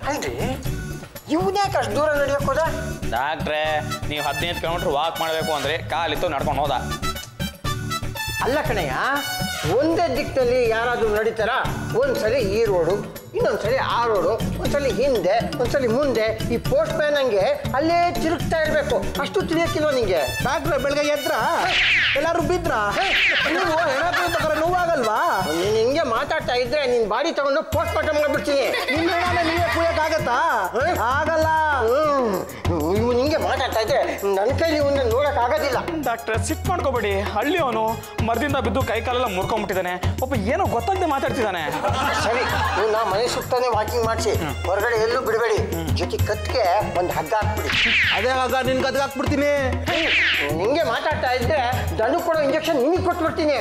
ಅಲ್ರಿ ಇವನ್ಯಾಕೆ ಅಷ್ಟು ದೂರ ನಡೆಯಕ್ಕೆ ಹೋದ ಡಾಕ್ಟ್ರೇ ನೀವು ಹದಿನೈದು ಕಿಲೋಮೀಟ್ರ್ ವಾಕ್ ಮಾಡಬೇಕು ಅಂದರೆ ಕಾಲಿತ್ತು ನಡ್ಕೊಂಡು ಹೋದ ಅಲ್ಲ ಕಣಯ್ಯ ಒಂದೇ ದಿಕ್ಕಿನಲ್ಲಿ ಯಾರಾದ್ರೂ ನಡೀತಾರ ಒಂದ್ಸಲಿ ಈ ರೋಡು ಇನ್ನೊಂದ್ಸಲಿ ಆ ರೋಡು ಒಂದ್ಸಲಿ ಹಿಂದೆ ಒಂದ್ಸಲಿ ಮುಂದೆ ಈ ಪೋಸ್ಟ್ ಮ್ಯಾನ್ ಹಂಗೆ ಅಲ್ಲೇ ತಿರುಗ್ತಾ ಇರಬೇಕು ಅಷ್ಟು ತಿಳಿಯಕ್ಕಿಲ್ವ ನಿಂಗೆ ಡಾಕ್ಟ್ರೆ ಬೆಳಗ್ಗೆ ಎದ್ರ ಎಲ್ಲಾರು ಬಿದ್ರ ನೀವು ಹೆಣ್ಮಕ್ಳು ನೋವಾಗಲ್ವಾ ನೀನ್ ಹಿಂಗೆ ಮಾತಾಡ್ತಾ ಇದ್ರೆ ನಿನ್ ಬಾಡಿ ತಗೊಂಡು ಪೋಸ್ಟ್ ಮಾರ್ಟಮ್ ಮಾಡ್ಬಿಡ್ತೀನಿ ನಿಮ್ಮ ಹೆಣ್ಣಾಲೆ ನೀವೇ ಕುಯ್ಯಕ್ಕಾಗತ್ತಾ ಆಗಲ್ಲ ಹ್ಮ್ ಇವ್ನು ಹಿಂಗೆ ಮಾತಾಡ್ತಾ ಇದ್ರೆ ನನ್ನ ಕೈಲಿ ಇವನ್ನ ನೋಡಕ್ ಆಗೋದಿಲ್ಲ ಡಾಕ್ಟ್ರೆ ಸಿಟ್ ಮಾಡ್ಕೋಬೇಡಿ ಹಳ್ಳಿ ಅವನು ಮರದಿಂದ ಬಿದ್ದು ಕೈ ಕಾಲೆಲ್ಲ ಮುರ್ಕೊಂಡ್ಬಿಟ್ಟಿದ್ದಾನೆ ಪಾಪ ಏನೋ ಗೊತ್ತಾಗದೆ ಮಾತಾಡ್ತಿದ್ದಾನೆ ಸರಿ ಇವ್ನ ಮನೆ ಸುತ್ತಾನೆ ವಾಕಿಂಗ್ ಮಾಡಿಸಿ ಹೊರಗಡೆ ಎಲ್ಲೂ ಬಿಡಬೇಡಿ ಜೊತೆ ಕತ್ತಿಗೆ ಒಂದು ಹಗ್ಗ ಹಾಕ್ಬಿಡಿ ಅದೇ ಆಗ ನಿನ್ ಗದ್ಗೆ ಹಾಕ್ಬಿಡ್ತೀನಿ ನೀನ್ ಹಿಂಗೆ ಮಾತಾಡ್ತಾ ಇದ್ರೆ ದನ ಕೊಡೋ ಇಂಜೆಕ್ಷನ್ ನಿಮಗೆ ಕೊಟ್ಬಿಡ್ತೀನಿ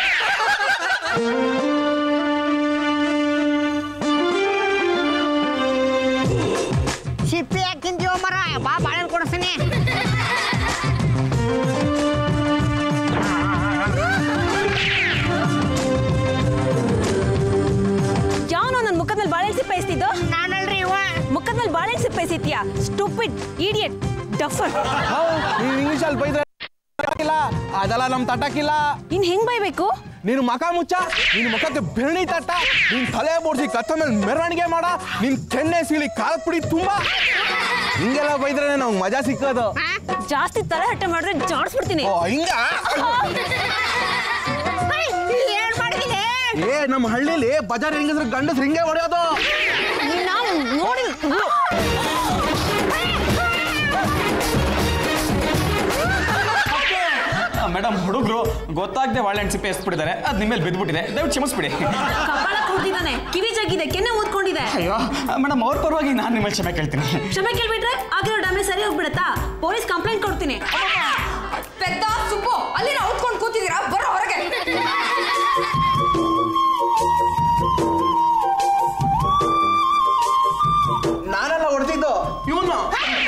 ಸಿಪ್ಪಿ ಯಾಕೆ ತಿಂತೀವ ಮರ ಬಾ ಬಾಳೆಹಣ್ಣು ಕೊಡಿಸ್ತೀನಿ ಯಾವನೋ ನನ್ನ ಮುಖದ ಮೇಲೆ ಬಾಳೆಹಣ್ಣು ಸಿಪ್ಪೆ ಎಸ್ತಿದ್ದು ನಾನಲ್ರಿ ಇವ ಮುಖದ ಮೇಲೆ ಬಾಳೆಹಣ್ಣು ಸಿಪ್ಪೆ ಎಸಿತ್ಯಾ ಸ್ಟೂಪಿಡ್ ಇಡಿಯಟ್ ಡಫರ್ ನೀವು ಇಂಗ್ಲೀಷಲ್ಲಿ ಬೈದ್ರೆ ಇಲ್ಲ ಅದೆಲ್ಲ ನಮ್ ತಟಕಿಲ್ಲ ಇನ್ ಹೆಂಗ್ ಬೈಬೇಕು ನೀನು ಮಕ ಮುಚ್ಚ ನಿನ್ ಮುಖಕ್ಕೆ ಬೆರಣಿ ತಟ್ಟ ನಿನ್ ತಲೆ ಬೋಡ್ಸಿ ಕತ್ತ ಮೇಲೆ ಮೆರವಣಿಗೆ ಮಾಡ ನಿನ್ ಕೆನ್ನೆ ಸೀಳಿ ಕಾಲ್ ಪುಡಿ ತುಂಬಾ ಹಿಂಗೆಲ್ಲ ಬೈದ್ರೆ ನಮ್ಗೆ ಮಜಾ ಸಿಕ್ಕೋದು ಜಾಸ್ತಿ ತಲೆ ಹಟ್ಟೆ ಮಾಡಿದ್ರೆ ಜಾಡ್ಸ್ಬಿಡ್ತೀನಿ ಓ ಹಿಂಗ ಏನ್ ಮಾಡಿದೀನಿ ಏ ನಮ್ಮ ಹಳ್ಳಿಲಿ ಬಜಾರ್ ಹೆಂಗಸ್ರು ಗಂಡಸ್ರು ಹಿಂಗೆ ಹೊಡೆಯೋದು ನಾವು ನೋಡಿ ಮೇಡಮ್ ಹುಡುಗರು ಗೊತ್ತಾಗದೆ ಬಾಳೆಹಣ್ಣು ಸಿಪ್ಪೆ ಎಸ್ಬಿಟ್ಟಿದ್ದಾರೆ ಅದು ನಿಮ್ಮಲ್ಲಿ ಬಿದ್ದುಬಿಟ್ಟಿದೆ ದಯವಿಟ್ಟು ಕ್ಷಮಿಸ್ಬಿಡಿ ಕಪಾಳ ಕುಡ್ದಿದ್ದಾನೆ ಕಿವಿ ಜಗ್ಗಿದೆ ಕೆನ್ನೆ ಊದ್ಕೊಂಡಿದೆ ಅಯ್ಯೋ ಮೇಡಮ್ ಅವ್ರ ಪರವಾಗಿ ನಾನು ನಿಮ್ಮಲ್ಲಿ ಕ್ಷಮೆ ಕೇಳ್ತೀನಿ ಕ್ಷಮೆ ಕೇಳ್ಬಿಟ್ರೆ ಆಗಿರೋ ಡ್ಯಾಮೇಜ್ ಸರಿ ಹೋಗ್ಬಿಡತ್ತಾ ಪೊಲೀಸ್ ಕಂಪ್ಲೇಂಟ್ ಕೊಡ್ತೀನಿ ಪೆದ್ದ ಸುಬ್ಬು ಅಲ್ಲಿ ಔತ್ಕೊಂಡು ಕೂತಿದ್ದೀರಾ ಬರೋ ಹೊರಗೆ ನಾನೆಲ್ಲ ಹೊಡೆದಿದ್ದು ಇವನು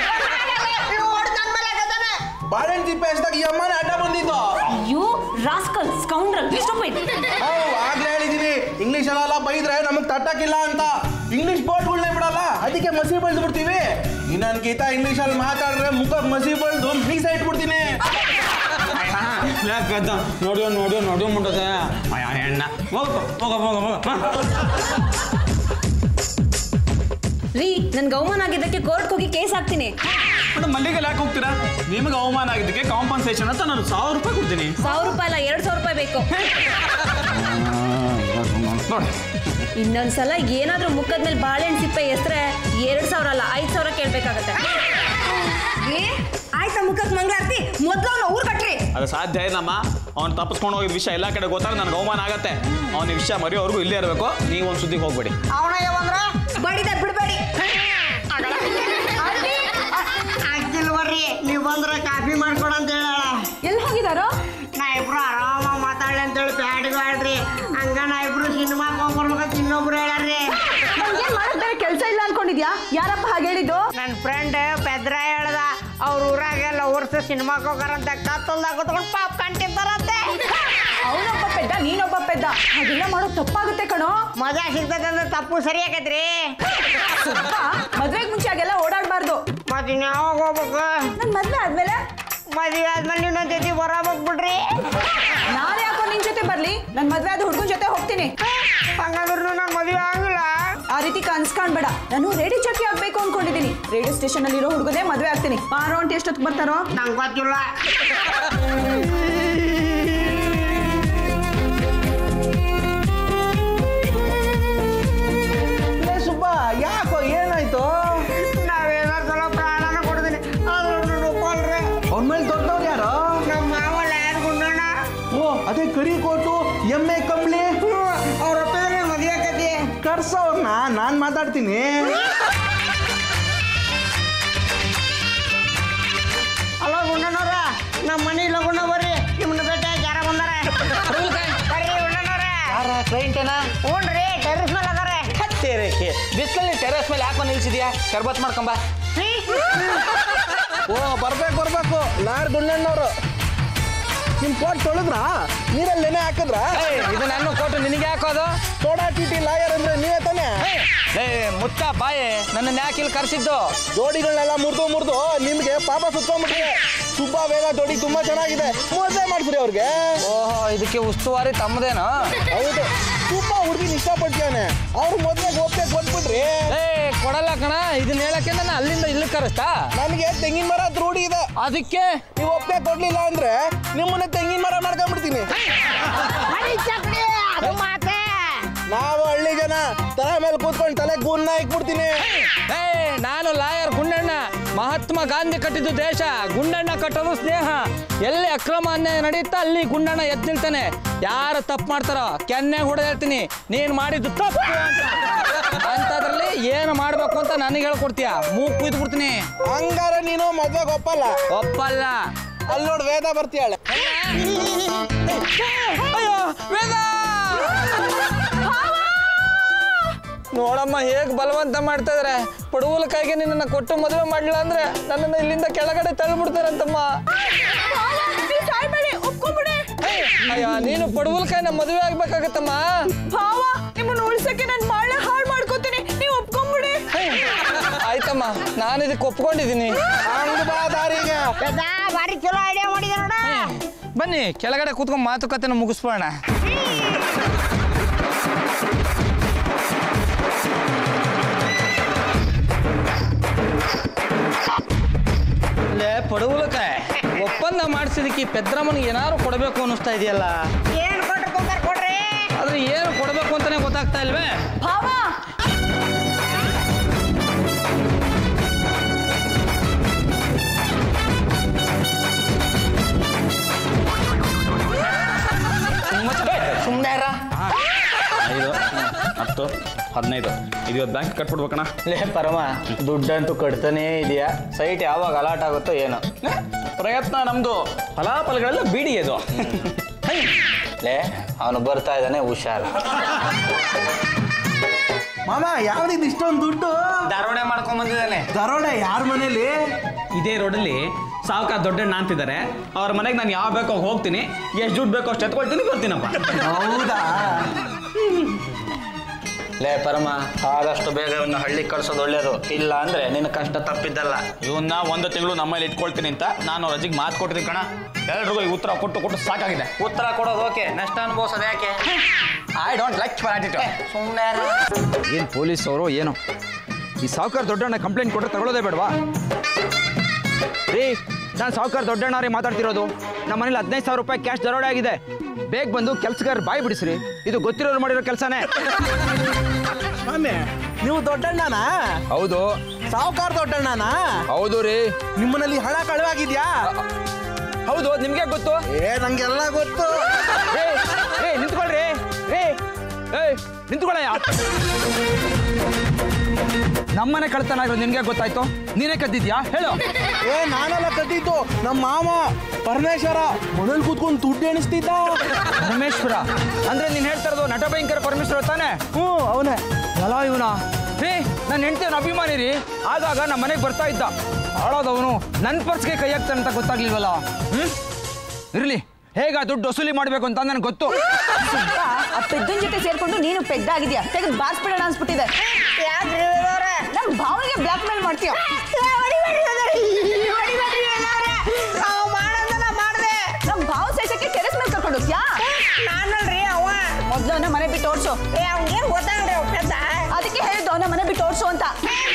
ಬಾಳೆಹಣ್ಣು ತಿಪ್ಪೆ ಎಸ್ದಾಗ ಈ ಅಮ್ಮನೇ ಅಡ್ಡ ಬಂದಿದ್ದು you rascal scoundrel stupid how ಆಗ್ಲೇ ಹೇಳಿದೀನಿ ಇಂಗ್ಲಿಷ್ ಅಲ್ಲ ಬೈದ್ರೆ ನಮಗ್ ತಟ್ಟಕ್ಕಿಲ್ಲ ಅಂತ ಇಂಗ್ಲಿಷ್ ಬೋರ್ಡ್ಗಳನ್ನೇ ಬಿಡಲ್ಲ ಅದಕ್ಕೆ ಮಸಿ ಬಳ್ದು ಬಿಡ್ತೀವಿ ಇನ್ನೊಂದ್ ಗೀತ ಇಂಗ್ಲಿಷ್ ಅಲ್ಲಿ ಮಾತಾಡಿದ್ರೆ ಮುಖಕ್ಕೆ ಮಸಿ ಬಳ್ದು ಮೀಸ ಇಟ್ಬಿಡ್ತೀನಿ ಯಾಕಂತ ನೋಡಿಯೋ ನೋಡಿಯೋ ನೋಡಿಯೋ ಮುಟ್ಟದೆ ಎಣ್ಣ ಹೋಗ ಹೋಗ ಹೋಗ ಹೋಗ ರೀ ನನ್ಗೆ ಅವಮಾನ ಆಗಿದ್ದಕ್ಕೆ ಕೋರ್ಟ್ಗೆ ಹೋಗಿ ಕೇಸ್ ಹಾಕ್ತೀನಿ ಮೇಡಮ್ ಮಲ್ಲಿಗೆ ಯಾಕೆ ಹೋಗ್ತೀರಾ ನಿಮಗೆ ಅವಮಾನ ಆಗಿದ್ದಕ್ಕೆ ಕಾಂಪನ್ಸೇಷನ್ ಅಂತ ನಾನು ಸಾವಿರ ರೂಪಾಯಿ ಕೊಡ್ತೀನಿ ಸಾವಿರ ರೂಪಾಯಿ ಅಲ್ಲ ಎರಡು ಸಾವಿರ ರೂಪಾಯಿ ಬೇಕು ನೋಡಿ ಇನ್ನೊಂದ್ಸಲ ಏನಾದ್ರೂ ಮುಖದ ಮೇಲೆ ಬಾಳೆಹಣ್ಣು ಸಿಪ್ಪೆ ಎಸ್ರೆ ಎರಡ್ ಸಾವಿರ ಅಲ್ಲ ಐದ್ ಸಾವಿರ ಕೇಳ್ಬೇಕಾಗತ್ತೆ ಏ ಆಯ್ತಾ ಮುಖಕ್ಕೆ ಮಂಗಳಾರತಿ ಮೊದ್ಲು ಅವ್ನ ಊರ್ ಕಟ್ರಿ ಅದು ಸಾಧ್ಯ ಏನಮ್ಮ ಅವ್ನು ತಪ್ಪಿಸ್ಕೊಂಡು ಹೋಗಿದ ವಿಷಯ ಎಲ್ಲ ಕಡೆ ಗೊತ್ತಾಗ ನನಗೆ ಅವಮಾನ ಆಗತ್ತೆ ಅವ್ನ ವಿಷಯ ಮರೆಯೋವರೆಗೂ ಇಲ್ಲೇ ಇರಬೇಕು ನೀವು ಒಂದು ಸುದ್ದಿಗೆ ಹೋಗ್ಬೇಡಿ ಅವನ ಯಾವಂದ್ರ ಬಡಿದ ಬಿಡಬೇಡಿ ಆಗ್ತಿಲ್ವರ್ರಿ ನೀವು ಬಂದ್ರೆ ಕಾಫಿ ಮಾಡ್ಕೊಡ ಅಂತ ಹೇಳಾಳ ಎಲ್ಲಿ ಹೋಗಿದಾರೋ ನಾ ಇಬ್ರು ಆರಾಮ ಮಾತಾಡ್ಲಿ ಅಂತೇಳಿ ಬ್ಯಾಡಿಗೆ ಹೇಳ್ರಿ ಹಂಗ ನಾ ಇಬ್ರು ಸಿನಿಮಾಗೆ ಹೋಗ್ಬರ್ಬೇಕಂತ ಇನ್ನೊಬ್ರು ಹೇಳ್ಯಾರ್ರಿ ಏನ್ ಮಾಡಕ್ ಬೇರೆ ಕೆಲಸ ಇಲ್ಲ ಅನ್ಕೊಂಡಿದ್ಯಾ ಯಾರಪ್ಪ ಹಾಗೆ ಹೇಳಿದ್ದು ನನ್ನ ಫ್ರೆಂಡ್ ಪೆದ್ರ ಹೇಳ್ದ ಅವ್ರ ಊರಾಗೆಲ್ಲ ವರ್ಷ ಸಿನಿಮಾಗೆ ಹೋಗಾರಂತೆ ಕತ್ತಲ್ದಾಗ ಕುತ್ಕೊಂಡು ಪಾಪ್ಕಾರ್ನ್ ತಿಂತಾರಂತೆ ಅವನೊಬ್ಬ ಪೆದ್ದ ನೀನೊಬ್ಬ ಪೆದ್ದ ಹಾಗೆಲ್ಲ ಮಾಡೋದು ತಪ್ಪಾಗುತ್ತೆ ಕಣೋ ಮಜಾ ಸಿಗ್ತದೆ ಅಂದ್ರೆ ತಪ್ಪು ಸರಿ ಆಗೈತ್ರಿ ಸುತ್ತ ಮದ್ವೆಗ್ ಮುಂಚೆ ಹಾಗೆಲ್ಲ ಓಡಾಡ್ಬಾರ್ದು ಮತ್ತೆ ಯಾವಾಗ ಹೋಗ್ಬೇಕು ನನ್ ಮದ್ವೆ ಆದ್ಮೇಲೆ ಮದುವೆ ಆದ್ಮೇಲೆ ಇನ್ನೊಂದ್ ಜೊತೆ ಬರಬೇಕು ಬಿಡ್ರಿ ನಾನ್ ಯಾಕೋ ನಿನ್ ಜೊತೆ ಬರ್ಲಿ ನನ್ ಮದ್ವೆ ಆದ ಹುಡುಗನ್ ಜೊತೆ ಹೋಗ್ತೀನಿ ಹಂಗಾದ್ರೂ ನಾನು ಮದುವೆ ಆಗಿಲ್ಲ ಆ ರೀತಿ ಕನ್ಸ್ ಕಾಣ್ಬೇಡ ನಾನು ರೇಡಿಯೋ ಚೌಕಿ ಆಗ್ಬೇಕು ಅನ್ಕೊಂಡಿದ್ದೀನಿ ರೇಡಿಯೋ ಸ್ಟೇಷನ್ ಅಲ್ಲಿ ಇರೋ ಹುಡುಗನೇ ಮದ್ವೆ ಆಗ್ತೀನಿ ಬಾರೋ ಅಂತ ಎಷ್ಟೊತ್ತಿಗೆ ಬರ್ತಾರೋ ನಂಗೆ ಗೊತ್ತಿಲ್ಲ ಲೇ ಸುಬ್ಬ ಯಾಕೋ ಏನಾಯ್ತು ನಾವೇನೋ ಸಲ ಪ್ರಾಣನ ಕೊಡ್ತೀನಿ ಆದ್ರೂ ಒಪ್ಪಲ್ರಿ ಅವ್ನ ಮೇಲೆ ದೊಡ್ಡವ್ರು ಯಾರು ನಮ್ಮ ಮಾವ ಯಾರು ಗುಂಡಣ್ಣ ಓ ಅದೇ ಕರಿ ಕೋಟು ಎಮ್ಮೆ ಕಂಬ್ಳಿ ಅವ್ರ ಒಪ್ಪಿದ್ರೆ ಮದುವೆ ಆಕತಿ ಕರ್ಸವ್ರನ್ನ ನಾನ್ ಮಾತಾಡ್ತೀನಿ ಅಲ್ಲ ಗುಂಡಣ್ಣವ್ರ ನಮ್ಮ ಮನೆ ಲಗುಣ ಬರ್ರಿ ನಿಮ್ಮನ್ನ ಭೇಟಿ ಯಾರ ಬಂದಾರ ಬರ್ರಿ ಗುಂಡಣ್ಣವ್ರ ಯಾರ ಕ್ಲೈಂಟೇನಾ ಹ್ಞೂನ್ರಿ ಟೆರೆಸ್ ಮೇಲೆ ಅದಾರೆ ಬಿಸಿಲಲ್ಲಿ ಟೆರೆಸ್ ಮೇಲೆ ಯಾಕೋ ನಿಲ್ಸಿದ್ಯಾ ಶರ್ಬತ್ ಮಾಡ್ಕೊಂಬ ಓ ಬರ್ಬೇಕು ಬರ್ಬೇಕು ಲಾರ್ ಗುಂಡಣ್ಣವ್ರು ನಿಮ್ ಕೋಟ್ ತೊಳೆದ್ರಾ ನೀರಲ್ಲಿ ನೆನೆ ಹಾಕಿದ್ರಾ ಇದು ನನ್ನ ಕೊಟ್ಟು ನಿನಗೆ ಯಾಕೋದು ಸೋಡಾ ಟಿಟಿ ಲಾಯರ್ ಅಂದ್ರೆ ನೀವೇ ತಾನೇ ಏ ಮುತ್ತ ಬಾಯಿ ನನ್ನ ಯಾಕೆ ಇಲ್ಲಿ ಕರೆಸಿದ್ದು ಜೋಡಿಗಳನ್ನೆಲ್ಲ ಮುರಿದು ಮುರಿದು ನಿಮ್ಗೆ ಪಾಪ ಸುತ್ಕೊಂಡ್ಬಿಟ್ಟಿದೆ ತುಂಬಾ ಬೇಗ ಜೋಡಿ ತುಂಬಾ ಚೆನ್ನಾಗಿದೆ ಮದುವೆ ಮಾಡ್ಸ್ರಿ ಅವ್ರಿಗೆ ಓಹೋ ಇದಕ್ಕೆ ಉಸ್ತುವಾರಿ ತಮ್ಮದೇನಾ ಹೌದು ತುಂಬಾ ಹುಡುಗಿನ ಇಷ್ಟಪಡ್ತೀಯಾನೆ ಅವ್ರ ಮದ್ವೆಗೆ ಒಪ್ಪಿಗೆ ಕೊಟ್ಬಿಟ್ರಿ ಏ ಕೊಡಲ್ಲ ಕಣ ಇದನ್ನ ಹೇಳಕ್ಕೆ ನಾನು ಅಲ್ಲಿಂದ ಇಲ್ಲಿ ಕರೆಸ್ತಾ ನನಗೆ ತೆಂಗಿನ ಮರ ಹತ್ರ ರೂಢಿ ಇದೆ ಅದಕ್ಕೆ ನೀವು ಒಪ್ಪಿಗೆ ಕೊಡ್ಲಿಲ್ಲ ಅಂದ್ರೆ ನಿಮ್ಮನ್ನ ತೆಂಗಿನ ಮರ ಮಾಡ್ಕೊಂಡ್ಬಿಡ್ತೀನಿ ಮನಿ ಚಕ್ಡಿ ಅದು ಮಾತೆ ನಾವು ಹಳ್ಳಿ ಜನ ತಲೆ ಮೇಲೆ ಕೂತ್ಕೊಂಡು ತಲೆ ಗೂನ್ನ ಇಕ್ಬಿಡ್ತೀನಿ ಏ ನಾನು ಲಾಯರ್ ಗುಂಡಣ್ಣ ಮಹಾತ್ಮ ಗಾಂಧಿ ಕಟ್ಟಿದ್ದು ದೇಶ ಗುಂಡಣ್ಣ ಕಟ್ಟೋದು ಸ್ನೇಹ ಎಲ್ಲಿ ಅಕ್ರಮ ಅನ್ಯಾಯ ನಡೆಯುತ್ತಾ ಅಲ್ಲಿ ಗುಂಡಣ್ಣ ಎದ್ದು ನಿಲ್ತಾನೆ ಯಾರು ತಪ್ಪು ಮಾಡ್ತಾರೋ ಕೆನ್ನೆ ಹೊಡೆದು ಹೇಳ್ತೀನಿ ನೀನು ಮಾಡಿದ್ದು ತಪ್ಪು ಅಂತ ಅಂಥದ್ರಲ್ಲಿ ಏನು ಮಾಡಬೇಕು ಅಂತ ನನಗೆ ಹೇಳ್ಕೊಡ್ತೀಯ ಮೂಗ್ ಕುಯ್ದು ಬಿಡ್ತೀನಿ ಹಂಗಾರೆ ನೀನು ಮದ್ವೆಗೆ ಒಪ್ಪಲ್ಲ ಒಪ್ಪಲ್ಲ ಅಲ್ಲಿ ನೋಡಿ ವೇದ ಬರ್ತೀಯಾಳೆ ಅಯ್ಯೋ ವೇದ ನೋಡಮ್ಮ ಹೇಗೆ ಬಲವಂತ ಮಾಡ್ತಾ ಇದಾರೆ ಪಡುವಲ ಕೈಗೆ ನಿನ್ನನ್ನು ಕೊಟ್ಟು ಮದುವೆ ಮಾಡಲಿಲ್ಲ ಅಂದ್ರೆ ನನ್ನನ್ನು ಇಲ್ಲಿಂದ ಕೆಳಗಡೆ ತಳ್ಳಿಬಿಡ್ತಾರಂತಮ್ಮ ಸಾಯ್ಬೇಡಿ ಒಪ್ಕೊಂಬಿಡಿ ಅಯ್ಯ ನೀನು ಪಡುವಲ ಕೈನ ಮದುವೆ ಆಗ್ಬೇಕಾಗತ್ತಮ್ಮ ಭಾವ ನಿಮ್ಮನ್ನ ಉಳ್ಸಕ್ಕೆ ನಾನು ಬಾಳೆ ಹಾಳು ಮಾಡ್ಕೋತೀನಿ ನೀವು ಒಪ್ಕೊಂಬಿಡಿ ಆಯ್ತಮ್ಮ ನಾನು ಇದಕ್ಕೆ ಒಪ್ಕೊಂಡಿದ್ದೀನಿ ಹಂಗ ಬಾ ದಾರಿಗೆ ಪೆದ್ದ ಭಾರಿ ಚಲೋ ಐಡಿಯಾ ಮಾಡಿದೆ ನೋಡ ಬನ್ನಿ ಕೆಳಗಡೆ ಕೂತ್ಕೊಂಡು ಮಾತುಕತೆನ ಮುಗಿಸ್ಬೋಣ ಲೇ ಪಡುವಲಕಾಯ ಒಪ್ಪಂದ ಮಾಡಿಸಿದಕ್ಕೆ ಈ ಪೆದ್ರಮ್ಮನಿಗೆ ಏನಾದ್ರು ಕೊಡಬೇಕು ಅನ್ನಿಸ್ತಾ ಇದೆಯಲ್ಲ ಏನ್ ಕೊಟ್ರು ಕೊಂಬರ್ ಕೊಡ್ರಿ ಆದ್ರೆ ಏನು ಕೊಡಬೇಕು ಅಂತಾನೆ ಗೊತ್ತಾಗ್ತಾ ಇಲ್ವೇ ಭಾವ ಸುಮ್ಮನೆ ಐದು ಹತ್ತು ಹದಿನೈದು ಇದು ಇವತ್ತು ಬ್ಯಾಂಕ್ ಕಟ್ಬಿಡ್ಬೇಕಣ್ಣ ಲೇ ಪರಮ ದುಡ್ಡಂತೂ ಕಟ್ತಾನೇ ಇದೆಯಾ ಸೈಟ್ ಯಾವಾಗ ಅಲಾಟ್ ಆಗುತ್ತೋ ಏನೋ ಪ್ರಯತ್ನ ನಮ್ದು ಫಲಾಫಲಗಳೆಲ್ಲ ಬೀಡಿ ಅದು ಲೇ ಅವನು ಬರ್ತಾ ಇದ್ದಾನೆ ಹುಷಾರು ಮಾಮ ಯಾವ್ದಿದ್ ಇಷ್ಟೊಂದು ದುಡ್ಡು ಧಾರವಾಡ ಮಾಡ್ಕೊಂಡ್ ಬಂದಿದ್ದಾನೆ ದರೋಡೆ ಯಾರ ಮನೇಲಿ ಇದೇ ರೋಡಲ್ಲಿ ಸಾವುಕಾರ ದೊಡ್ಡಣ್ಣ ಅಂತಿದ್ದಾರೆ ಅವ್ರ ಮನೆಗೆ ನಾನು ಯಾವ ಬೇಕೋ ಹೋಗ್ತೀನಿ ಎಷ್ಟು ದುಡ್ಡು ಬೇಕೋ ಅಷ್ಟು ಎತ್ಕೊಳ್ತೀನಿ ಬರ್ತೀನಪ್ಪ ಹೌದಾ ಲೇ ಪರಮ ಆದಷ್ಟು ಬೇಗ ಇವನ್ನ ಹಳ್ಳಿಗೆ ಕಳ್ಸೋದು ಒಳ್ಳೇದು ಇಲ್ಲ ಅಂದ್ರೆ ನಿನ್ನ ಕಷ್ಟ ತಪ್ಪಿದ್ದಲ್ಲ ಇವನ್ನ ಒಂದು ತಿಂಗಳು ನಮ್ಮಲ್ಲಿ ಇಟ್ಕೊಳ್ತೀನಿ ಅಂತ ನಾನು ರಜೆಗೆ ಮಾತು ಕೊಟ್ಟಿದ್ದೀನಿ ಕಣ ಎಲ್ರಿಗೂ ಈ ಉತ್ತರ ಕೊಟ್ಟು ಕೊಟ್ಟು ಸಾಕಾಗಿದೆ ಉತ್ತರ ಕೊಡೋದು ಓಕೆ ನಷ್ಟ ಅನ್ಭವಿಸೋದು ಯಾಕೆ ಐ ಡೋಂಟ್ ಲೈಕ್ ಸುಮ್ಮನೆ ಏನು ಪೊಲೀಸ್ ಅವರು ಏನು ಈ ಸಾವುಕಾರ ದೊಡ್ಡಣ್ಣ ಕಂಪ್ಲೇಂಟ್ ಕೊಟ್ಟರೆ ತಗೊಳ್ಳೋದೇ ಬೇಡವಾ ರೀ ನಾನು ಸಾವುಕಾರ ದೊಡ್ಡಣ್ಣ ರೀ ಮಾತಾಡ್ತಿರೋದು ನಮ್ಮ ಮನೇಲಿ ಹದಿನೈದು ಸಾವಿರ ರೂಪಾಯಿ ಕ್ಯಾಶ್ ದರೋಡೆ ಆಗಿದೆ ಬೇಗ ಬಂದು ಕೆಲ್ಸಗಾರ ಬಾಯಿ ಬಿಡಿಸ್ರಿ ಇದು ಗೊತ್ತಿರೋರು ಮಾಡಿರೋ ಕೆಲಸನೇ ಸ್ವಾಮಿ ನೀವು ದೊಡ್ಡಣ್ಣನಾ ಹೌದು ಸಾವುಕಾರ ದೊಡ್ಡಣ್ಣನಾ ಹೌದು ರೀ ನಿಮ್ಮನಲ್ಲಿ ಹಣ ಕಳವಾಗಿದ್ಯಾ ಹೌದು ನಿಮ್ಗೆ ಗೊತ್ತು ಏ ನಂಗೆಲ್ಲ ಗೊತ್ತು ಏ ಏ ನಿಂತ್ಕೊಳ್ರಿ ಏ ಏ ನಿಂತ್ಕೊಳ್ಳಯ್ಯ ನಮ್ಮನೆ ಕಳ್ತನ ಆಗಿರೋದು ನಿನ್ಗೆ ಗೊತ್ತಾಯ್ತು ನೀನೇ ಕದ್ದಿದ್ಯಾ ಹೇಳು ಏ ನಾನೆಲ್ಲ ಕದ್ದಿದ್ದು ನಮ್ಮ ಮಾಮ ಪರಮೇಶ್ವರ ಮನೇಲಿ ಕೂತ್ಕೊಂಡು ದುಡ್ಡು ಎಣಿಸ್ತಿದ್ದ ಪರಮೇಶ್ವರ ಅಂದ್ರೆ ನೀನ್ ಹೇಳ್ತಾ ಇರೋದು ನಟ ಭಯಂಕರ ಪರಮೇಶ್ವರ ತಾನೇ ಹ್ಞೂ ಅವನೇ ಎಲ್ಲ ಇವನ ರೀ ನನ್ನ ಹೆಂಡತಿ ಅಭಿಮಾನಿ ರೀ ಆಗಾಗ ನಮ್ಮ ಮನೆಗೆ ಬರ್ತಾ ಇದ್ದ ಹಾಳೋದವನು ನನ್ನ ಪರ್ಸ್ಗೆ ಕೈ ಹಾಕ್ತಾನೆ ಅಂತ ಗೊತ್ತಾಗ್ಲಿಲ್ವಲ್ಲ ಹ್ಮ್ ಇರ್ಲಿ ಹೇಗ ದುಡ್ಡು ವಸೂಲಿ ಮಾಡ್ಬೇಕು ಅಂತ ನನಗೆ ಗೊತ್ತು ಆ ಪೆದ್ದನ್ ಜೊತೆ ಸೇರ್ಕೊಂಡು ನೀನು ಪೆದ್ದಾಗಿದ್ಯಾ ತೆಗೆದು ಬಾರಿಸ್ಬಿಡೋಣ ಅನ್ಸ್ಬಿಟ್ಟಿದೆ ಯಾಕ್ರಿ ಅವ್ರೆ ನಮ್ ಭಾವನಿಗೆ ಬ್ಲಾಕ್ ಮೇಲ್ ಮಾಡ್ತೀಯ ನಾವು ಮಾಡೋದನ್ನ ಮಾಡ್ದೆ ನಮ್ ಭಾವ ಸೇಸಕ್ಕೆ ಟೆರೆಸ್ ಮೇಲೆ ಕರ್ಕೊಂಡು ಹೋಗ್ತೀಯಾ ನಾನಲ್ರಿ ಅವ ಮೊದ್ಲು ಅವನ ಮನೆ ಬಿಟ್ಟು ಓಡ್ಸು ಏ ಅವ್ನಿಗೇನ್ ಗೊತ್ತಾಗ್ರಿ ಅವ್ ಪೆದ್ದ ಅದಕ್ಕೆ ಹೇಳಿದ್ದು ಅವನ ಮನೆ ಬಿಟ್ಟು ಓಡ್ಸು ಅಂತ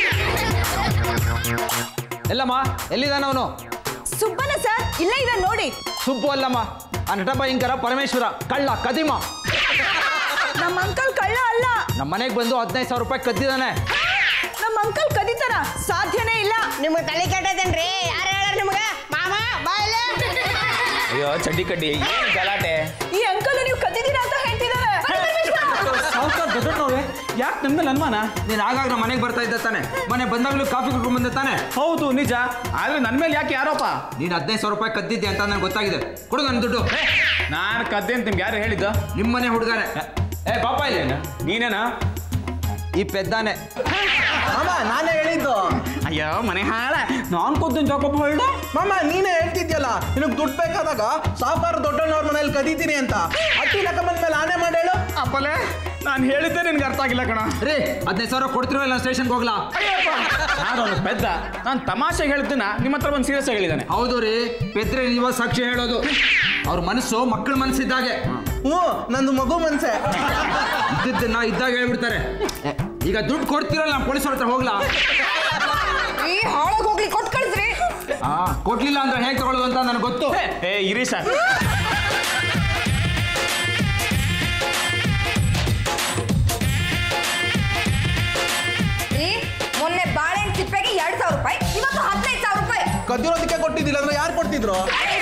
ಎಲ್ಲಮ್ಮ ಎಲ್ಲಿದ್ದಾನ ಅವನು ಸುಬ್ಬನ ಸರ್ ಇಲ್ಲೇ ಇದೆ ನೋಡಿ ಸುಬ್ಬು ಅಲ್ಲಮ್ಮ ಆ ನಟ ಭಯಂಕರ ಪರಮೇಶ್ವರ ಕಳ್ಳ ಕದಿಮ ನಮ್ಮ ಅಂಕಲ್ ಕಳ್ಳ ಅಲ್ಲ ನಮ್ಮ ಮನೆಗೆ ಬಂದು ಹದಿನೈದು ಸಾವಿರ ರೂಪಾಯಿ ಕದ್ದಿದ್ದಾನೆ ನಮ್ಮ ಅಂಕಲ್ ಕದೀತಾರ ಸಾಧ್ಯನೇ ಇಲ್ಲ ನಿಮ್ಗೆ ತಲೆ ಕೆಟ್ಟದೇನ್ರಿ ಯಾರು ಹೇಳ್ಯಾರ ನಿಮ್ಗೆ ಮಾಮ ಬಾಯ್ಲೆ ಅಯ್ಯೋ ಚಡ್ಡಿ ಕಡ್ಡಿ ಏನು ಗಲಾಟೆ ಈ ಅಂಕಲ್ ನೀವು ಕದ್ದಿದ್ದೀರಾ ಅಂತ ಹೇಳ್ತಿದ್ದಾರೆ ಸಾವುಕಾರ ದೊಡ್ಡವ್ರೆ ಯಾಕೆ ನಮ್ಮ ಮೇಲೆ ಅನುಮಾನ ನೀನು ಆಗಾಗ ನಮ್ಮ ಮನೆಗೆ ಬರ್ತಾ ಇದ್ದ ತಾನೆ ಮನೆ ಬಂದಾಗಲೂ ಕಾಫಿ ಕುಡ್ಕೊಂಡು ಬಂದೆ ತಾನೆ ಹೌದು ನಿಜ ಆದ್ರೆ ನನ್ನ ಮೇಲೆ ಯಾಕೆ ಯಾರೋಪ ನೀನು ಹದಿನೈದು ಸಾವಿರ ರೂಪಾಯಿ ಕದ್ದಿದ್ದೆ ಅಂತ ನನಗೆ ಗೊತ್ತಾಗಿದೆ ಕೊಡು ನನ್ನ ದುಡ್ಡು ನಾನು ಕದ್ದೆ ಅಂತ ನಿಮ್ಗೆ ಯಾರು ಹೇಳಿದ್ದು ನಿಮ್ಮನೆ ಹುಡುಗನೇ ಏ ಪಾಪ ಇಲ್ಲಿ ನೀನೇನಾ ಈ ಪೆದ್ದಾನೆ ಮಾಮ ನಾನೇ ಹೇಳಿದ್ದು ಆ, ಅಯ್ಯೋ ಮನೆ ಹಾಳ ನಾನ್ ಕೂತೀನಿ ಜೋಕಪ್ಪ ಹೊಳ್ಳ ಮಾಮ ನೀನೇ ಹೇಳ್ತಿದ್ಯಲ್ಲ ನಿನಗ್ ದುಡ್ಡು ಬೇಕಾದಾಗ ಸಾವುಕಾರ ದೊಡ್ಡಣ್ಣವ್ರ ಮನೇಲಿ ಕದೀತೀನಿ ಅಂತ ಅಟ್ಟಿ ಲೆಕ್ಕ ಬಂದ್ಮೇಲೆ ಆನೆ ಮಾಡಿ ಹೇಳು ಅಪ್ಪಲೆ ನಾನು ಹೇಳಿದ್ದೆ ನಿನ್ಗೆ ಅರ್ಥ ಆಗಿಲ್ಲ ಕಣ ರೀ ಹದಿನೈದು ಸಾವಿರ ಕೊಡ್ತಿರೋ ಇಲ್ಲ ಸ್ಟೇಷನ್ಗೆ ಹೋಗ್ಲಾ ನಾನು ಪೆದ್ದ ನಾನು ತಮಾಷೆಗೆ ಹೇಳ್ತೀನ ನಿಮ್ಮ ಹತ್ರ ಒಂದು ಸೀರಿಯಸ್ ಆಗಿ ಹೇಳಿದ್ದಾನೆ ಹೌದು ರೀ ಪೆದ್ರೆ ನೀವ ಸಾಕ್ಷಿ ಹೇಳೋದು ಅವ್ರ ಮನಸ್ಸು ಮಕ್ಕಳ ಮನಸ್ಸಿದ್ದಾಗೆ ಹ್ಞೂ ನಂದು ಮಗು ಮನ್ಸೆ ಇದ್ದದ್ದನ್ನ ಇದ್ದಾಗ ಹೇಳ್ಬಿಡ್ತಾರೆ ಏ, ಈಗ ದುಡ್ಡು ಕೊಡ್ತಿರಲ್ಲ ನಮ್ಮ ಪೊಲೀಸರ ಹತ್ರ ಹೋಗ್ಲಾ ಈ ಹಾಳಾಗಿ ಹೋಗ್ಲಿ ಕೊಟ್ಟು ಕಳಿಸ್ರಿ ಆ ಕೊಡ್ಲಿಲ್ಲ ಅಂದ್ರೆ ಹೇಗೆ ತಗೊಳ್ಳೋದು ಅಂತ ನನಗೆ ಗೊತ್ತು ಏ ಇರಿ ಸರ್ ರೀ ಮೊನ್ನೆ ಬಾಳೆಹಣ್ಣು ಚಿಪ್ಪೆಗೆ ಎರಡ್ ಸಾವಿರ ರೂಪಾಯಿ ಇವತ್ತು ಹದಿನೈದು ಸಾವಿರ ರೂಪಾಯಿ ಕದ್ದಿರೋದಕ್ಕೆ ಕೊಟ್ಟಿದ್ದಿಲ್ಲ ಅಂದ್ರೆ ಯಾರು ಕೊಡ್ತಿದ್ರು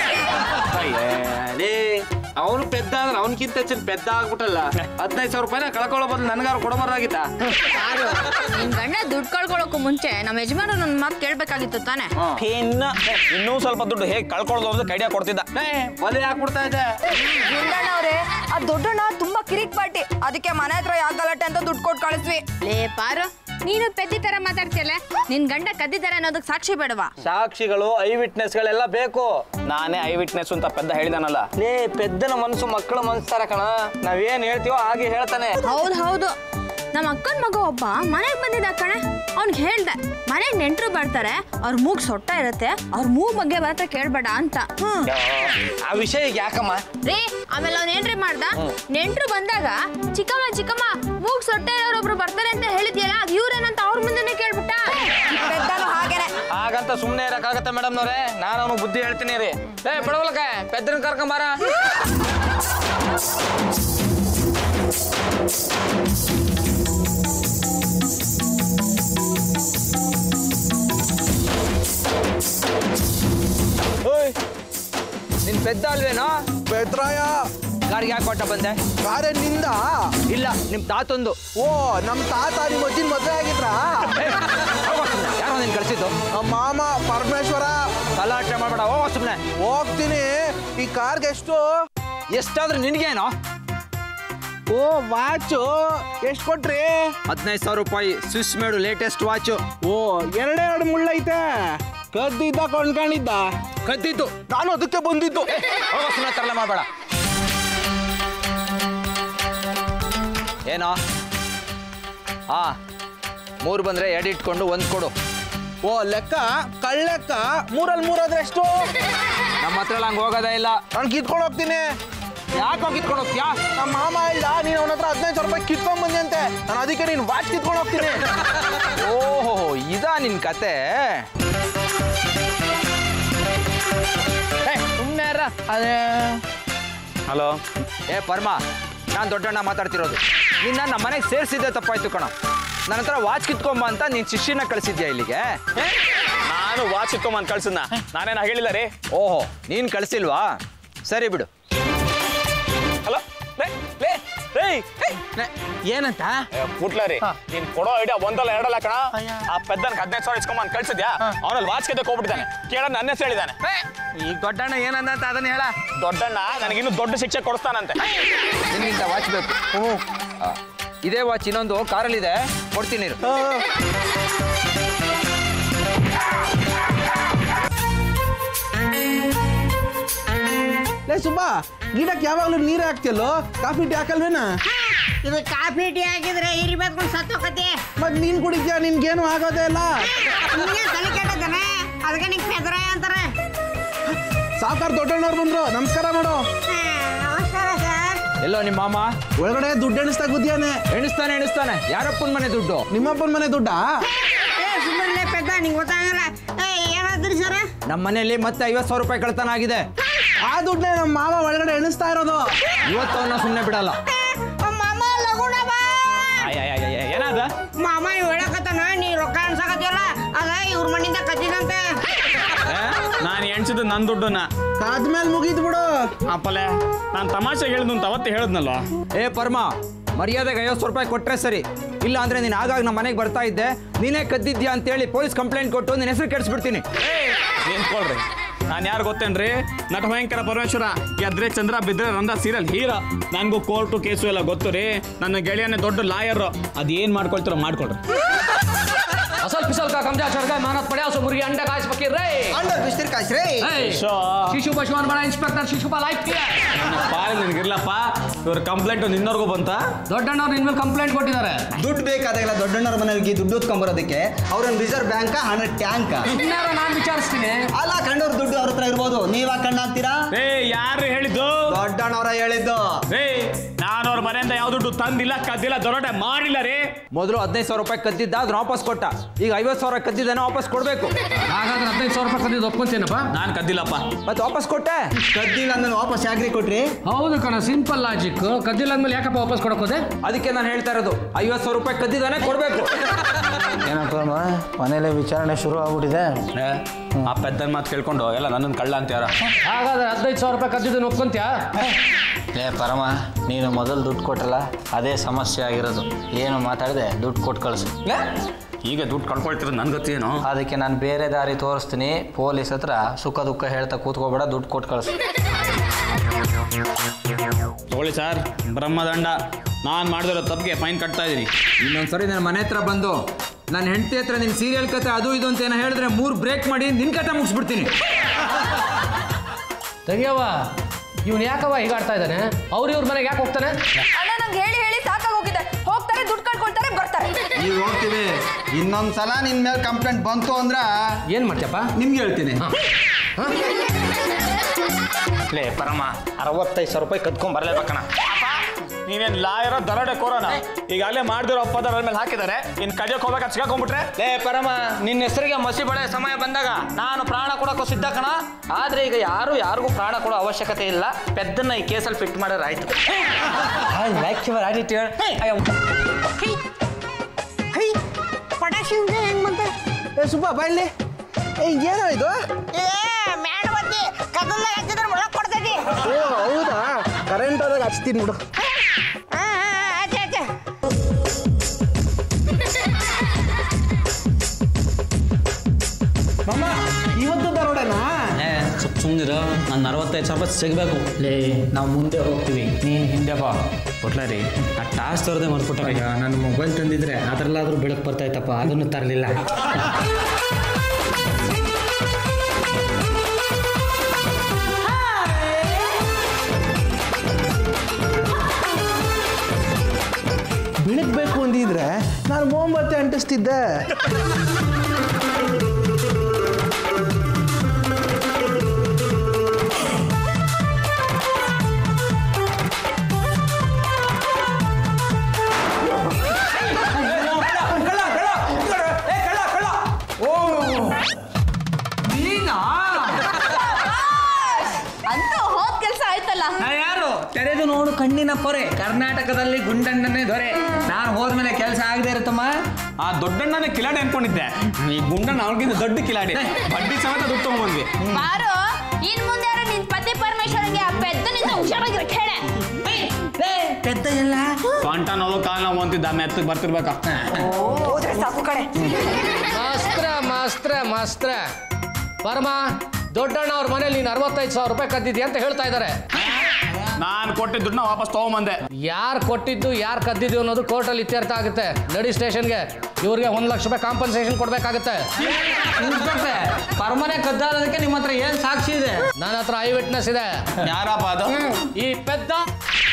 ಅದೇ ಅವನು ಪೆದ್ದ ಅಂದ್ರೆ ಅವನಕ್ಕಿಂತ ಹೆಚ್ಚಿನ ಪೆದ್ದ ಆಗ್ಬಿಟ್ಟಲ್ಲ ಹದಿನೈದು ಸಾವಿರ ರೂಪಾಯಿನ ಕಳ್ಕೊಳ್ಳೋ ಬದಲು ನನಗಾರು ಕೊಡಬಾರ್ದಾಗಿತ್ತ ನಿನ್ ಗಂಡ ದುಡ್ಡು ಕಳ್ಕೊಳ್ಳೋಕು ಮುಂಚೆ ನಮ್ಮ ಯಜಮಾನ ನನ್ನ ಮಾತು ಕೇಳ್ಬೇಕಾಗಿತ್ತು ತಾನೆ ಇನ್ನ ಇನ್ನೂ ಸ್ವಲ್ಪ ದುಡ್ಡು ಹೇಗೆ ಕಳ್ಕೊಳ್ಳೋದು ಅಂತ ಕೈಡಿಯಾ ಕೊಡ್ತಿದ್ದ ಬಲೆ ಹಾಕ್ಬಿಡ್ತಾ ಇದೆ ಗುಂಡಣ್ಣವ್ರೆ ಆ ದೊಡ್ಡಣ್ಣ ತುಂಬಾ ಕಿರಿಕ್ ಪಾಟಿ ಅದಕ್ಕೆ ಮನೆ ಹತ್ರ ಯಾಕೆ ಗಲಾಟೆ ಅಂತ ದುಡ್ಡು ಕೊಟ್ಟು ಕಳಿಸ್ವಿ ಲೇ ಪಾರು ನೀನು ಪೆದ್ದಿ ತರ ಮಾತಾಡ್ತಿಯಲ್ಲ ನಿನ್ ಗಂಡ ಕದ್ದಿದ್ದಾರೆ ಅನ್ನೋದಕ್ಕೆ ಸಾಕ್ಷಿ ಬೇಡವಾ ಸಾಕ್ಷಿಗಳು ಐ ವಿಟ್ನೆಸ್ಗಳೆಲ್ಲ ಬೇಕು ನಾನೇ ಐ ವಿಟ್ನೆಸ್ ಅಂತ ಪೆದ್ದ ಹೇಳಿದಾನಲ್ಲ ಲೇ ಪೆದ್ದನ ಮನಸ್ಸು ಮಕ್ಕಳ ಮನಸ್ಸು ತರ ಕಣ ನಾವೇನ್ ಹೇಳ್ತೀವೋ ಹಾಗೆ ಹೇಳ್ತಾನೆ ಹೌದು ಹೌದು ನಮ್ಮ ಅಕ್ಕನ ಮಗ ಒಬ್ಬ ಮನೆಗೆ ಬಂದಿದ್ದ ಕಣೆ ಅವ್ನಿಗೆ ಹೇಳ್ದೆ ಮನೆಗೆ ನೆಂಟರು ಬರ್ತಾರೆ ಅವ್ರ ಮೂಗ್ ಸೊಟ್ಟ ಇರುತ್ತೆ ಅವ್ರ ಮೂಗ್ ಬಗ್ಗೆ ಮಾತ್ರ ಕೇಳ್ಬೇಡ ಅಂತ ಹ್ಮ್ ಆ ವಿಷಯ ಈಗ ಯಾಕಮ್ಮ ರೀ ಆಮೇಲೆ ಅವ್ನ ಏನ್ರಿ ಮಾಡ್ದ ನೆಂಟ್ರು ಬಂದಾಗ ಚಿಕ್ಕಮ್ಮ ಚಿಕ್ಕಮ್ಮ ಮೂಗ್ ಸೊಟ್ಟ ಇರೋರೊಬ್ರು ಬರ್ತಾರೆ ಅಂತ ಹೇಳಿದ್ಯಲ್ಲ ಅದ್ ಇವ್ರೇನಂತ ಅವ್ರ ಮುಂದೆನೆ ಕೇಳ್ಬಿಟ್ಟ ಪೆದ್ದನು ಹಾಗೇನೆ ಹಾಗಂತ ಸುಮ್ಮನೆ ಇರಕ್ಕಾಗತ್ತೆ ಮೇಡಮ್ನವ್ರೆ ನಾನು ಅವನು ಬುದ್ಧಿ ಹೇಳ್ತೀನಿ ರೀ ಏ ಪಡವಲಕ ಪೆದ್ದನ ಕರ್ಕೊಂಬಾರ ಓಯ್ ನಿನ್ ಪೆದ್ದ ಅಲ್ವೇನೋ ಪೆದ್ರಾಯ ಗಾಡಿಗೆ ಯಾಕೆ ಕೊಟ್ಟ ಬಂದೆ ಕಾರೇ ನಿಂದ ಇಲ್ಲ ನಿಮ್ ತಾತೊಂದು ಓ ನಮ್ ತಾತ ನಿಮ್ಮ ಅಜ್ಜಿನ ಮದ್ವೆ ಆಗಿದ್ರಾ ಯಾರೋ ನೀನ್ ಕಳ್ಸಿದ್ದು ನಮ್ಮ ಮಾಮ ಪರಮೇಶ್ವರ ಗಲಾಟೆ ಮಾಡ್ಬೇಡ ಹೋಗೋ ಸುಮ್ನೆ ಹೋಗ್ತೀನಿ ಈ ಕಾರ್ಗೆ ಎಷ್ಟು ಎಷ್ಟಾದ್ರೂ ನಿನ್ಗೇನೋ ಓ ವಾಚು ಎಷ್ಟು ಕೊಟ್ರಿ ಹದಿನೈದು ಸಾವಿರ ರೂಪಾಯಿ ಸ್ವಿಸ್ ಮೇಡು ಲೇಟೆಸ್ಟ್ ವಾಚು ಓ ಎರಡೆರಡು ಮುಳ್ಳೈತೆ ಕದ್ದಿದ್ದ ಕೊಂಡ್ಕೊಂಡಿದ್ದ ಕದ್ದಿದ್ದು ನಾನು ಅದಕ್ಕೆ ಬಂದಿದ್ದು ಹೋಗೋ ಸುಮ್ಮನೆ ತರಲೆ ಮಾಡಬೇಡ ಏನೋ ಹಾ ಮೂರು ಬಂದ್ರೆ ಎರಡು ಇಟ್ಕೊಂಡು ಒಂದು ಕೊಡು ಓ ಲೆಕ್ಕ ಕಳ್ಳೆಕ್ಕ ಮೂರಲ್ಲಿ ಮೂರಾದ್ರೆ ಎಷ್ಟು ನಮ್ಮ ಹತ್ರ ಎಲ್ಲ ಹಂಗೆ ಹೋಗೋದೇ ಇಲ್ಲ ನಾನು ಕಿತ್ಕೊಂಡು ಹೋಗ್ತೀನಿ ಯಾಕೆ ಕಿತ್ಕೊಂಡು ಹೋಗ್ತೀಯಾ ನಮ್ಮ ಮಾಮ ಇಲ್ಲ ನೀನು ಅವನ ಹತ್ರ ಹದಿನೈದು ಸಾವಿರ ರೂಪಾಯಿ ಕಿತ್ಕೊಂಡ್ ಬಂದಿ ಅಂತೆ ನಾನು ಅದಕ್ಕೆ ನೀನು ವಾಚ್ ಕಿತ್ಕೊಂಡು ಹೋಗ್ತೀನಿ ಓಹೋ ಇದಾ ನಿನ್ ಕತೆ ಸುಮ್ಮನೆ ಅದೇ ಹಲೋ ಏ ಪರ್ಮ ನಾನು ದೊಡ್ಡಣ್ಣ ಮಾತಾಡ್ತಿರೋದು ನಿನ್ನ ನಮ್ಮ ಮನೆಗೆ ಸೇರಿಸಿದ್ದೆ ತಪ್ಪಾಯ್ತು ಕಣ ನನ್ನ ಹತ್ರ ವಾಚ್ ಕಿತ್ಕೊಂಬ ಅಂತ ನೀನ್ ಶಿಷ್ಯನ ಕಳಿಸಿದ್ಯಾ ಇಲ್ಲಿಗೆ ನಾನು ವಾಚ್ ಇಟ್ಕೊಂಬಂದು ಕಳ್ಸಿದ್ನ ನಾನೇನು ಹೇಳಿಲ್ಲ ರೀ ಓಹೋ ನೀನ್ ಕಳಿಸಿಲ್ವಾ ಸರಿ ಬಿಡು ಹಲೋ ಲೇ ಲೇ ರೇ ಏನಂತ ಪುಟ್ಲ ರೀ ನೀನ್ ಕೊಡೋ ಐಡಿಯಾ ಒಂದಲ್ಲ ಎರಡಲ್ಲ ಕಣ ಆ ಪೆದ್ದನ್ಗೆ ಹದಿನೈದು ಸಾವಿರ ಇಸ್ಕೊಂಬಂದು ಕಳ್ಸಿದ್ಯಾ ಅವನಲ್ಲಿ ವಾಚ್ ಕೆದಕ್ಕೆ ಹೋಗ್ಬಿಟ್ಟಿದ್ದಾನೆ ಕೇಳೋದು ನನ್ನ ಹೆಸರು ಹೇಳಿದ್ದಾನೆ ಈಗ ದೊಡ್ಡಣ್ಣ ಏನಂದ ಅಂತ ಅದನ್ನ ಹೇಳ ದೊಡ್ಡಣ್ಣ ನನಗಿನ್ನೂ ದೊಡ್ಡ ಶಿಕ್ಷೆ ಕೊಡಿಸ್ತಾನಂತೆ ನಿನ್ಗಿಂತ ವಾಚ್ ಬೇಕು ಆ, ಇದೇ ವಾಚ್ ಇನ್ನೊಂದು ಕಾರಲ್ಲಿದೆ ಕೊಡ್ತೀನಿ ಇರು. ಲೇ ಸುಬ್ಬಾ ಗಿಡಕ್ಕೆ ಯಾವಾಗಲೂ ನೀರೇ ಹಾಕ್ತಿಯಲ್ಲೋ ಕಾಫಿ ಟೀ ಹಾಕಲ್ವೇನ ಇದು ಕಾಫಿ ಟೀ ಹಾಕಿದ್ರೆ ಇರ್ಬೇಕು ಸತ್ತೋಕತಿ ಮತ್ ನೀನ್ ಕುಡಿದ್ಯಾ ನಿನ್ಗೇನು ಆಗೋದೇ ಇಲ್ಲ ನಿಂಗೆ ತಲೆ ಕೆಟ್ಟದನೆ ಅದಕ್ಕೆ ನಿಂಗೆ ಪೆದ್ರ ಅಂತಾರೆ ಸಾವುಕಾರ ದೊಡ್ಡಣ್ಣವ್ರು ಬಂದ್ರು ನಮಸ್ಕಾರ ಮಾಡು ಹಾ, ನಮಸ್ಕಾರ ಸರ್ ಎಲ್ಲೋ ನಿಮ್ಮ ಮಾಮ ಒಳಗಡೆ ದುಡ್ಡು ಎಣಿಸ್ತಾ ಗುದ್ದಿಯಾನೆ ಎಣಿಸ್ತಾನೆ ಎಣಿಸ್ತಾನೆ ಯಾರಪ್ಪನ ಮನೆ ದುಡ್ಡು ನಿಮ್ಮಪ್ಪನ ಮನೆ ದುಡ್ಡಾ ಏ ಸುಮ್ಮನೆ ಪೆದ್ದ ನಿಂಗೆ ಗೊತ್ತಾಗಲ್ಲ ಏ ಏನಾದ್ರಿ ಸರ ನಮ್ಮ ಮನೆಯಲ್ಲಿ ಮತ್ತೆ ಐವತ್ತು ಸಾವಿರ ರೂಪಾಯಿ ಕಳ್ತನ ಆಗಿದೆ ಆ ದುಡ್ಡೇ ನಮ್ಮ ಮಾವ ಒಳಗಡೆ ಎಣಿಸ್ತಾ ಇರೋದು ಇವತ್ತು ಅವನ್ನ ಸುಮ್ಮನೆ ಬಿಡಲ್ಲ ಮಾಮ ಲಗುಣ ಬಾ ಏನಾದ ಮಾಮ ಇವ್ ಹೇಳಕತ್ತಾನ ನೀ ರೊಕ್ಕ ಅನ್ಸಕತ್ತಿಯಲ್ಲ ಅದ ಇವ್ರ ಮನಿಂದ ಕದ್ದಿದಂತೆ ನಾನು ಎಣ್ಸಿದ್ದು ನನ್ನ ದುಡ್ಡನ್ನ ಕಾದ್ಮೇಲೆ ಮುಗೀತು ಬಿಡು ಅಪ್ಪಲೆ ನಾನು ತಮಾಷೆ ಹೇಳಿದ್ದು ಅಂತ ಅವತ್ತೇ ಹೇಳಿದ್ನಲ್ವ ಏ ಪರ್ಮ ಮರ್ಯಾದೆಗೆ ಐವತ್ತು ರೂಪಾಯಿ ಕೊಟ್ರೆ ಸರಿ ಇಲ್ಲ ಅಂದ್ರೆ ನೀನು ಆಗಾಗ ನಮ್ಮ ಮನೆಗೆ ಬರ್ತಾ ಇದ್ದೆ ನೀನೇ ಕದ್ದಿದ್ಯಾ ಅಂತೇಳಿ ಪೊಲೀಸ್ ಕಂಪ್ಲೇಂಟ್ ಕೊಟ್ಟು ನಿನ್ನ ಹೆಸರು ಕೆಡಿಸ್ಬಿಡ್ತೀನಿ ನಿಂತ್ಕೊಳ್ರಿ ನಾನು ಯಾರು ಗೊತ್ತೇನ್ರಿ ನಟ ಭಯಂಕರ ಪರಮೇಶ್ವರ ಗೆದ್ರೆ ಚಂದ್ರ ಬಿದ್ರೆ ರಂಧ ಸೀರಿಯಲ್ ಹೀರೋ ನನಗೂ ಕೋರ್ಟು ಕೇಸು ಎಲ್ಲ ಗೊತ್ತು ರೀ ನನ್ನ ಗೆಳೆಯನೇ ದೊಡ್ಡ ಲಾಯರ್ ಅದೇನ್ ಮಾಡ್ಕೊಳ್ತಾರೋ ಮಾಡ್ಕೊಳ್ರಿ ಅಸಲ್ ಪಿಸಲ್ ಕಾ ಕಮ್ಜಾ ಸರ್ಗ ಮಾನತ್ ಪಡ್ಯಾವ ಸೊ ಮುರ್ಗಿ ಅಂಡ ಕಾಯಿಸ್ಬೇಕಿರ್ರಿ ಅಂಡರ್ ಬಿಸ್ತಿರ್ ಕಾಯ್ಸ್ರಿ ಶಿಶು ಬಸವನ್ ಬಡ ಇನ್ಸ್ಪೆಕ್ಟರ್ ಶಿಶುಪಾಲ್ ಆಯ್ತು ಪಾಲ್ ನಿನಗಿರ್ಲಪ್ಪ ಇವ್ರ ಕಂಪ್ಲೇಂಟ್ ನಿನ್ನವರೆಗೂ ಬಂತ ದೊಡ್ಡಣ್ಣವ್ರು ನಿನ್ ಮೇಲೆ ಕಂಪ್ಲೇಂಟ್ ಕೊಟ್ಟಿದ್ದಾರೆ ದುಡ್ಡು ಬೇಕಾದಾಗೆಲ್ಲ ದೊಡ್ಡಣ್ಣವ್ರ ಮನೆಗೆ ದುಡ್ಡು ಹೊತ್ಕೊಂಬರೋದಕ್ಕೆ ಅವ್ರನ್ನ ರಿಸರ್ವ್ ಬ್ಯಾಂಕ್ ಹಣ ಟ್ಯಾಂಕ್ ಇನ್ನಾರ ನಾನು ವಿಚಾರಿಸ್ತೀನಿ ಅಲ್ಲ ಕಂಡವ್ರ ದುಡ್ಡು ಅವ್ರ ಹತ್ರ ಇರ್ಬೋದು ನೀವ್ ಕಣ್ಣ ಹಾಕ್ತೀರಾ ಏ ಯಾರು ಹೇಳಿದ್ದು ದೊಡ್ಡಣ್ಣವ್ರ ಹೇಳಿದ್ದು ಏ ನಾನು ಅವ್ರ ಮನೆಯಿಂದ ಯಾವ ದುಡ್ಡು ತಂದಿಲ್ಲ ಕದ್ದಿಲ್ಲ ದೊರಟೆ ಮಾಡಿಲ್ಲ ರೀ ಮೊದಲು ಹದಿನೈದು ಸಾವಿರ ರೂಪಾಯಿ ಕದ್ದಿದ್ದ ಅದನ್ನ ವಾಪಸ್ ಕೊಟ್ಟ ಈಗ ಐವತ್ತು ಸಾವಿರ ಕದ್ದಿದ್ದಾನೆ ವಾಪಸ್ ಕೊಡಬೇಕು ಹಾಗಾದ್ರೆ ಹದಿನೈದು ಸಾವಿರ ರೂಪಾಯಿ ಕದ್ದಿದ್ದು ಒಪ್ಕೊಂತೇನಪ್ಪ ನಾನು ಕದ್ದಿಲ್ಲಪ್ಪ ಮತ್ತೆ ವಾಪಸ್ ಕೊಟ್ಟೆ ಕದ್ದಿಲ್ಲ ಅಂದ್ರೆ ವಾಪಸ್ ಯಾಕ್ರಿ ಕೊಟ್ರಿ ಹೌದು ಕಣ ಸಿಂಪಲ್ ಲಾಜಿಕ್ ಕದ್ದಿಲ್ಲ ಅಂದ್ಮೇಲೆ ಯಾಕಪ್ಪ ವಾಪಸ್ ಕೊಡಕೋದೆ ಅದಕ್ಕೆ ನಾನು ಹೇಳ್ತಾ ಇರೋದು ಐವತ್ತು ಸಾವಿರ ರೂಪಾಯಿ ಕದ್ದಿದ್ದಾನೆ ಕೊಡಬೇಕು ಏನಪ್ಪ ಮನೇಲೆ ವಿಚಾರಣೆ ಶುರು ಆಗ್ಬಿಟ್ಟಿದೆ ಏ, ಆ ಪೆದ್ದನ್ ಮಾತು ಕೇಳ್ಕೊಂಡು ಎಲ್ಲ ನನ್ನನ್ನು ಕಳ್ಳ ಅಂತ್ಯಾರ ಹಾಗಾದ್ರೆ ಹದಿನೈದು ಸಾವಿರ ರೂಪಾಯಿ ಕದ್ದಿದ್ದನ್ನು ಒಪ್ಕೊಂತ್ಯಾ ಲೇ ಪರಮ ನೀನು ಮೊದಲು ದುಡ್ಡು ಕೊಟ್ಟಲ್ಲ ಅದೇ ಸಮಸ್ಯೆ ಆಗಿರೋದು ಏನು ಮಾತಾಡಿದೆ ದುಡ್ಡು ಕೊಟ್ಟು ಕಳಿಸು ಈಗ ದುಡ್ಡು ಕಳ್ಕೊಳ್ತಿರೋದು ನನ್ ಗತಿ ಏನು ಅದಕ್ಕೆ ನಾನು ಬೇರೆ ದಾರಿ ತೋರಿಸ್ತೀನಿ ಪೊಲೀಸ್ ಹತ್ರ ಸುಖ ದುಃಖ ಹೇಳ್ತಾ ಕೂತ್ಕೋಬೇಡ ದುಡ್ಡು ಕೊಟ್ಟು ಕಳಿಸು ತಗೊಳ್ಳಿ ಸರ್ ಬ್ರಹ್ಮದಂಡ ನಾನು ಮಾಡಿದಿರೋ ತಪ್ಪಿಗೆ ಫೈನ್ ಕಟ್ತಾ ಇದ್ದೀನಿ ಇನ್ನೊಂದ್ಸರಿ ನನ್ನ ಮನೆ ಹತ್ರ ಬಂದು ನನ್ನ ಹೆಂಡತಿ ಹತ್ರ ನಿನ್ ಸೀರಿಯಲ್ ಕತೆ ಅದು ಇದು ಅಂತ ಏನೋ ಹೇಳಿದ್ರೆ ಮೂರು ಬ್ರೇಕ್ ಮಾಡಿ ನಿನ್ ಕತೆ ಮುಗಿಸ್ಬಿಡ್ತೀನಿ ತೆಗಿಯವ್ವ ಇವ್ನು ಯಾಕವ್ವ ಹೀಗಾಡ್ತಾ ಇದ್ದಾನೆ ಅವ್ರು ಇವ್ರ ಮನೆಗೆ ಯಾಕೆ ಹೋಗ್ತಾನೆ ಅಣ್ಣ ನಂಗೆ ಹೇಳಿ ಹೇಳಿ ಸಾಕಾಗಿ ಹೋಗಿದೆ ಹೋಗ್ತಾರೆ ದುಡ್ಡು ಕಟ್ಕೊಳ್ತಾರೆ ಬರ್ತಾರೆ ಈಗ ಹೋಗ್ತೀವಿ ಇನ್ನೊಂದ್ಸಲ ನಿನ್ ಮೇಲೆ ಕಂಪ್ಲೇಂಟ್ ಬಂತು ಅಂದ್ರ ಏನ್ ಮಾಡ್ತೀಯಪ್ಪ ನಿಮ್ಗೆ ಹೇಳ್ತೀನಿ ಲೇ ಪರಮ ಅರವತ್ತೈದು ಸಾವಿರ ರೂಪಾಯಿ ಕದ್ಕೊಂಡ್ ಬರಲೇಬೇಕಣ ನೀನೇನ್ ಲಾಯರ ದರೋಡೆ ಕೋರೋಣ ಈಗಾಗಲೇ ಮಾಡಿದಿರೋ ಒಪ್ಪಂದ ಮೇಲೆ ಹಾಕಿದ್ದಾರೆ ಇನ್ ಕಡಿಯೋಕ್ ಹೋಗ್ಬೇಕು ಸಿಗಾಕೊಂಡ್ಬಿಟ್ರೆ ಲೇ ಪರಮ ನಿನ್ನ ಹೆಸರಿಗೆ ಮಸಿ ಬಳೆ ಸಮಯ ಬಂದಾಗ ನಾನು ಪ್ರಾಣ ಕೊಡಕ್ಕೂ ಸಿದ್ಧ ಕಣ ಆದ್ರೆ ಈಗ ಯಾರು ಯಾರಿಗೂ ಪ್ರಾಣ ಕೊಡೋ ಅವಶ್ಯಕತೆ ಇಲ್ಲ ಪೆದ್ದನ್ನ ಈ ಕೇಸಲ್ಲಿ ಫಿಟ್ ಮಾಡಿದ್ರೆ ಆಯ್ತು ಪಟಾಕ್ಷಿ ಹೆಂಗ್ ಬಂತ ಏ ಸುಬ್ಬ ಬಳ್ಳಿ ಏ ಏನೋ ಇದು ಏ ಮೇಣಬತ್ತಿ ಕದಲ್ದಾಗ ಹಚ್ಚಿದ್ರೆ ಒಳಗ್ ಕೊಡ್ತೈತಿ ಓ ಹೌದಾ ಕರೆಂಟ್ ಆದಾಗ ಹಚ್ತೀನಿ ಬಿಡು ಆ, ಆ, ಆ, ಆಚೆ ಆಚೆ ಮಮ್ಮ ಇವತ್ತು ದರೋಡೆನಾ ಸ್ವಲ್ಪ ಸುಮ್ಮನಿರ ನಾನು ಅರವತ್ತೈದು ಸಾವಿರ ರೂಪಾಯಿ ಸಿಗಬೇಕು ಲೇ ನಾವು ಮುಂದೆ ಹೋಗ್ತೀವಿ ನೀನು ಹಿಂದೆ ಬಾ ಕೊಟ್ಲ ರೀ ಆ ಟಾಸ್ ತರದೆ ಮರ್ಕೊಟ್ಟ ಈಗ ನನ್ನ ಮೊಬೈಲ್ ತಂದಿದ್ರೆ ಅದರಲ್ಲಾದ್ರೂ ಬೆಳಕು ಬರ್ತಾ ಇತ್ತಪ್ಪ ಅದನ್ನು ತರಲಿಲ್ಲ ಬೆಳಗ್ಬೇಕು ಅಂದಿದ್ರೆ ನಾನು ಮೊಹಮ್ಮತ್ತೆ ಅಂಟಿಸ್ತಿದ್ದೆ ಅಂತೂ ಹೋದ್ ಕೆಲಸ ಆಯ್ತಲ್ಲ ಯಾರು ತೆರೆದು ನೋಡು ಕಣ್ಣಿನ ಪೊರೆ ಕರ್ನಾಟಕದಲ್ಲಿ ಗುಂಡಣ್ಣನೇ ದೊರೆ ನಾನು ಹೋದ್ಮೇಲೆ ಕೆಲಸ ಆಗದೆ ಇರುತ್ತಮ್ಮ ಆ ದೊಡ್ಡಣ್ಣನೇ ಕಿಲಾಡಿ ಅನ್ಕೊಂಡಿದ್ದೆ ಈ ಗುಂಡಣ್ಣ ಅವ್ರಿಗಿಂತ ದೊಡ್ಡ ಕಿಲಾಡಿ ಬಡ್ಡಿ ಸಮೇತ ದುಡ್ಡು ತಗೊಂಡ್ಬಂದ್ವಿ ಬಾರು ಇನ್ ಮುಂದೆ ಯಾರು ನಿನ್ ಪತಿ ಪರಮೇಶ್ವರನ್ಗೆ ಆ ಪೆದ್ದನಿಂದ ಹುಷಾರಾಗಿರಕ್ ಹೇಳೆ ಪೆದ್ದ ಎಲ್ಲ ಸೊಂಟ ನೋವು ಕಾಲು ನೋವು ಅಂತಿದ್ದ ಮೆತ್ತಗೆ ಬರ್ತಿರ್ಬೇಕಾ ಹೋದ್ರೆ ಸಾಕು ಕಡೆ ಮಾಸ್ತ್ರ ಮಾಸ್ತ್ರ ಮಾಸ್ತ್ರ ಪರಮ ದೊಡ್ಡಣ್ಣ ಅವ್ರ ಮನೇಲಿ ನೀನು ಅರವತ್ತೈದು ಸಾವಿರ ರೂಪಾಯಿ ಕದ್ದಿದ್ಯಾ ಅಂತ ಹೇಳ್ತಾ ಇದ್ದಾರೆ ನಾನು ಕೊಟ್ಟಿದ್ದ ದುಡ್ಡನ್ನ ವಾಪಸ್ ತಗೊಂಬಂದೆ ಯಾರು ಕೊಟ್ಟಿದ್ದು ಯಾರು ಕದ್ದಿದ್ದು ಅನ್ನೋದು ಕೋರ್ಟಲ್ಲಿ ಇತ್ಯರ್ಥ ಆಗುತ್ತೆ ನಡಿ ಸ್ಟೇಷನ್ಗೆ ಇವ್ರಿಗೆ ಒಂದು ಲಕ್ಷ ರೂಪಾಯಿ ಕಾಂಪನ್ಸೇಷನ್ ಕೊಡ್ಬೇಕಾಗುತ್ತೆ ಪರಮನೆ ಕದ್ದಾಡೋದಕ್ಕೆ ನಿಮ್ಮ ಹತ್ರ ಏನ್ ಸಾಕ್ಷಿ ಇದೆ ನನ್ನ ಹತ್ರ ಐ ವಿಟ್ನೆಸ್ ಇದೆ ಯಾರಪ್ಪ ಅದು ಈ ಪೆದ್ದ